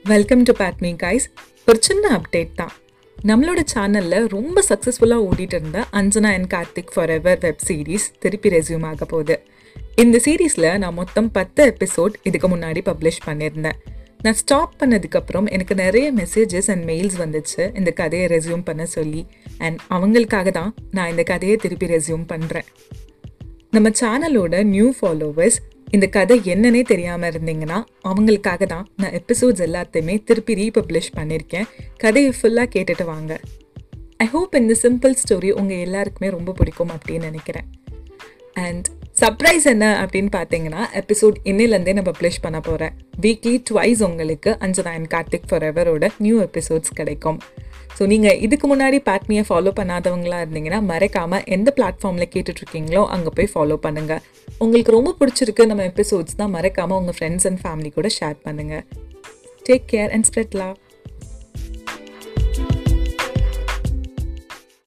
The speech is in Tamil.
வெல்கம் டு பேட்மி கைஸ் ஒரு சின்ன அப்டேட் தான் நம்மளோட சேனலில் ரொம்ப சக்ஸஸ்ஃபுல்லாக ஓடிட்டு இருந்த Anjana and Karthik for ever web series திருப்பி ரெஸ்யூம் ஆக போகுது இந்த சீரீஸில் நான் மொத்தம் பத்து எபிசோட் இதுக்கு முன்னாடி பப்ளிஷ் பண்ணியிருந்தேன் நான் ஸ்டாப் பண்ணதுக்கப்புறம் எனக்கு நிறைய மெசேஜஸ் அண்ட் மெயில்ஸ் வந்துச்சு இந்த கதையை ரெஸ்யூம் பண்ண சொல்லி அண்ட் அவங்களுக்காக தான் நான் இந்த கதையை திருப்பி ரெஸ்யூம் பண்ணுறேன் நம்ம சேனலோட நியூ ஃபாலோவர்ஸ் இந்த கதை என்னன்னே தெரியாமல் இருந்தீங்கன்னா அவங்களுக்காக தான் நான் எபிசோட்ஸ் எல்லாத்தையுமே திருப்பி ரீபப்ளிஷ் பண்ணியிருக்கேன் கதையை ஃபுல்லாக கேட்டுட்டு வாங்க ஐ ஹோப் இந்த சிம்பிள் ஸ்டோரி உங்கள் எல்லாருக்குமே ரொம்ப பிடிக்கும் அப்படின்னு நினைக்கிறேன் அண்ட் சர்ப்ரைஸ் என்ன அப்படின்னு பார்த்தீங்கன்னா எபிசோட் இன்னிலேருந்தே நான் பப்ளிஷ் பண்ண போகிறேன் வீக்லி ட்வைஸ் உங்களுக்கு அஞ்சனா அண்ட் கார்த்திக் ஃபார் எவரோட நியூ எபிசோட்ஸ் கிடைக்கும் ஸோ நீங்கள் இதுக்கு முன்னாடி பேட்மியை ஃபாலோ பண்ணாதவங்களா இருந்தீங்கன்னா மறக்காமல் எந்த பிளாட்ஃபார்மில் கேட்டுட்ருக்கீங்களோ அங்கே போய் ஃபாலோ பண்ணுங்கள் உங்களுக்கு ரொம்ப பிடிச்சிருக்கு நம்ம எபிசோட்ஸ் தான் மறக்காமல் உங்கள் ஃப்ரெண்ட்ஸ் அண்ட் ஃபேமிலி கூட ஷேர் பண்ணுங்கள் take care and spread love